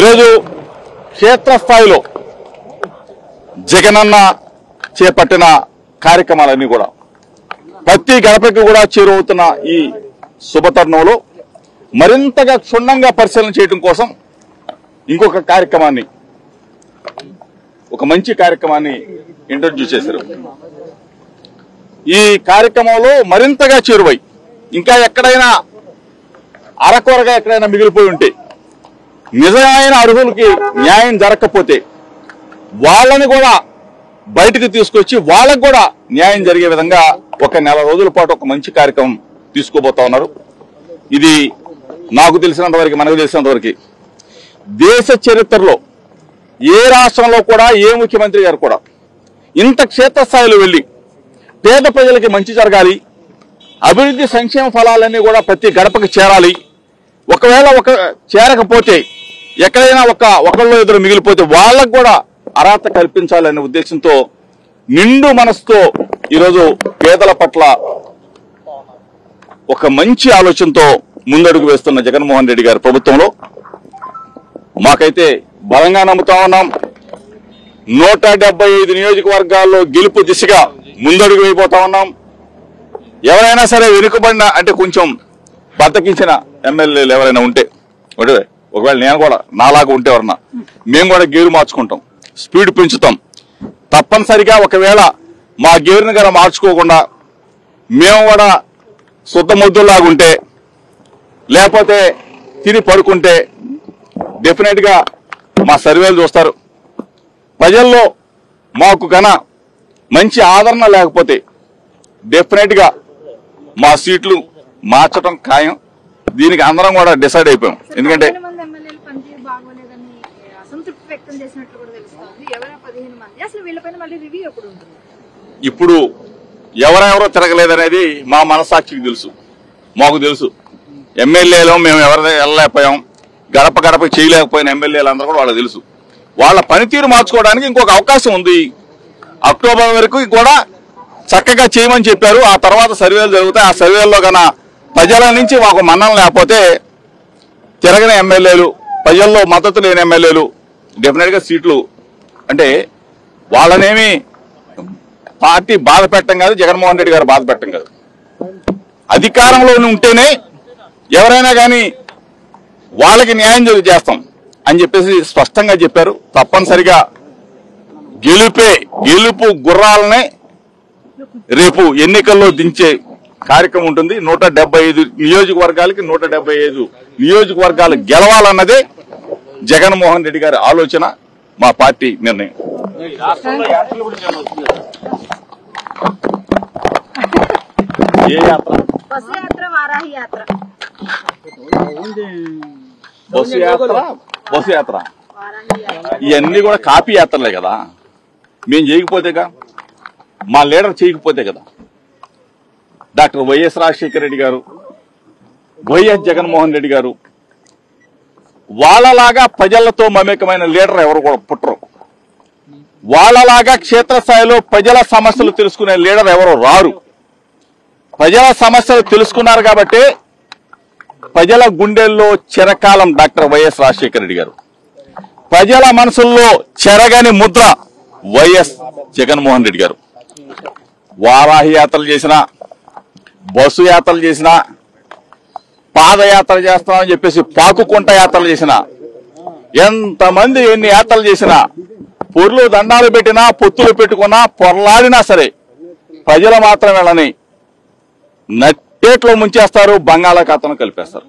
ఈరోజు క్షేత్రస్థాయిలో జగనన్న చేపట్టిన కార్యక్రమాలన్నీ కూడా ప్రతి గడపకి కూడా చేరువవుతున్న ఈ శుభతరుణంలో మరింతగా క్షుణ్ణంగా పరిశీలన చేయడం కోసం ఇంకొక కార్యక్రమాన్ని ఒక మంచి కార్యక్రమాన్ని ఇంట్రడ్యూస్ చేశారు ఈ కార్యక్రమంలో మరింతగా చేరువై ఇంకా ఎక్కడైనా అరకొరగా ఎక్కడైనా మిగిలిపోయి ఉంటే నిజమైన అర్హులకి న్యాయం జరగకపోతే వాళ్ళని కూడా బయటకు తీసుకొచ్చి వాళ్ళకు కూడా న్యాయం జరిగే విధంగా ఒక నెల రోజుల పాటు ఒక మంచి కార్యక్రమం తీసుకోబోతా ఉన్నారు ఇది నాకు తెలిసినంత వరకు మనకు తెలిసినంత వరకు దేశ చరిత్రలో ఏ రాష్ట్రంలో కూడా ఏ ముఖ్యమంత్రి గారు కూడా ఇంత క్షేత్రస్థాయిలో వెళ్ళి పేద ప్రజలకి మంచి జరగాలి అభివృద్ధి సంక్షేమ ఫలాలన్నీ కూడా ప్రతి గడపకి చేరాలి ఒకవేళ ఒక చేరకపోతే ఎక్కడైనా ఒక ఒకళ్ళు ఇద్దరు మిగిలిపోతే వాళ్ళకు కూడా అర్హత కల్పించాలనే ఉద్దేశంతో నిండు మనసుతో ఈరోజు పేదల పట్ల ఒక మంచి ఆలోచనతో ముందడుగు వేస్తున్న జగన్మోహన్ రెడ్డి గారి ప్రభుత్వంలో మాకైతే బలంగా నమ్ముతా ఉన్నాం నూట డెబ్బై ఐదు నియోజకవర్గాల్లో గెలుపు దిశగా ముందడుగు వేయబోతా ఉన్నాం ఎవరైనా సరే వెనుకబడిన అంటే కొంచెం బద్దకించిన ఎమ్మెల్యేలు ఎవరైనా ఉంటే ఒకటే ఒకవేళ నేను కూడా నాలాగా ఉంటే ఎవరన్నా మేము కూడా గేరు మార్చుకుంటాం స్పీడ్ పెంచుతాం తప్పనిసరిగా ఒకవేళ మా గేరుని గారు మార్చుకోకుండా మేము కూడా శుద్ధ ముద్దులాగుంటే లేకపోతే తిని పడుకుంటే డెఫినెట్ గా మా సర్వేలు చూస్తారు ప్రజల్లో మాకు గన మంచి ఆదరణ లేకపోతే డెఫినెట్ గా మా సీట్లు మార్చడం ఖాయం దీనికి అందరం కూడా డిసైడ్ అయిపోయాం ఎందుకంటే పదిహేను మంది ఎమ్మెల్యేలు పనితీరు బాగోలేదని అసంతృప్తి వ్యక్తం చేసినట్లు కూడా తెలుస్తోంది ఎవరా పదిహేను మంది అసలు వీళ్ళపైన మళ్ళీ రివ్యూ ఎప్పుడు ఉంటుంది ఇప్పుడు ఎవరెవరో తిరగలేదనేది మా మనసాక్షికి తెలుసు మాకు తెలుసు ఎమ్మెల్యేలు మేము ఎవరి వెళ్ళలేకపోయాం గడప గడప చేయలేకపోయిన ఎమ్మెల్యేలు అందరూ కూడా వాళ్ళకి తెలుసు వాళ్ళ పనితీరు మార్చుకోవడానికి ఇంకొక అవకాశం ఉంది అక్టోబర్ వరకు కూడా చక్కగా చేయమని చెప్పారు ఆ తర్వాత సర్వేలు జరుగుతాయి ఆ సర్వేల్లో గన ప్రజల నుంచి మాకు మన్నం లేకపోతే తిరగని ఎమ్మెల్యేలు ప్రజల్లో మద్దతు లేని ఎమ్మెల్యేలు డెఫినెట్ గా సీట్లు అంటే వాళ్ళనేమి పార్టీ బాధ పెట్టడం కాదు జగన్మోహన్ రెడ్డి గారు బాధ పెట్టడం కాదు అధికారంలో ఉంటేనే ఎవరైనా కానీ వాళ్ళకి న్యాయం జరిగి చేస్తాం అని చెప్పేసి స్పష్టంగా చెప్పారు తప్పనిసరిగా గెలుపే గెలుపు గుర్రాలనే రేపు ఎన్నికల్లో దించే కార్యక్రమం ఉంటుంది నూట డెబ్బై ఐదు నియోజకవర్గాలకి నూట డెబ్బై ఐదు నియోజకవర్గాలు గెలవాలన్నదే జగన్మోహన్ రెడ్డి గారి ఆలోచన మా పార్టీ నిర్ణయం ఏ యాత్ర బస్సు యాత్ర వారాహి యాత్ర బస్సు యాత్ర బస్సు యాత్ర వారాహి యాత్ర ఇవన్నీ కూడా కాపీ యాత్రలే కదా మేము చేయకపోతేగా మా లీడర్ చేయకపోతే కదా డాక్టర్ వైఎస్ రాజశేఖర రెడ్డి గారు వైఎస్ జగన్మోహన్ రెడ్డి గారు వాళ్ళలాగా ప్రజలతో మమేకమైన లీడర్ ఎవరు కూడా పుట్టరు వాళ్ళలాగా క్షేత్రస్థాయిలో ప్రజల సమస్యలు తెలుసుకునే లీడర్ ఎవరు రారు ప్రజల సమస్యలు తెలుసుకున్నారు కాబట్టి ప్రజల గుండెల్లో చిరకాలం డాక్టర్ వైఎస్ రాజశేఖర రెడ్డి గారు ప్రజల మనసుల్లో చెరగని ముద్ర వైఎస్ జగన్మోహన్ రెడ్డి గారు వారాహి యాత్రలు చేసిన బస్సు యాత్రలు చేసిన పాదయాత్ర చేస్తామని చెప్పేసి పాకుకుంట యాత్రలు చేసిన ఎంతమంది ఎన్ని యాత్రలు చేసినా పొర్లు దండాలు పెట్టినా పొత్తులు పెట్టుకున్నా పొరలాడినా సరే ప్రజలు మాత్రం వెళ్ళని నట్టేట్లో ముంచేస్తారు బంగాళాఖాతంలో కలిపేస్తారు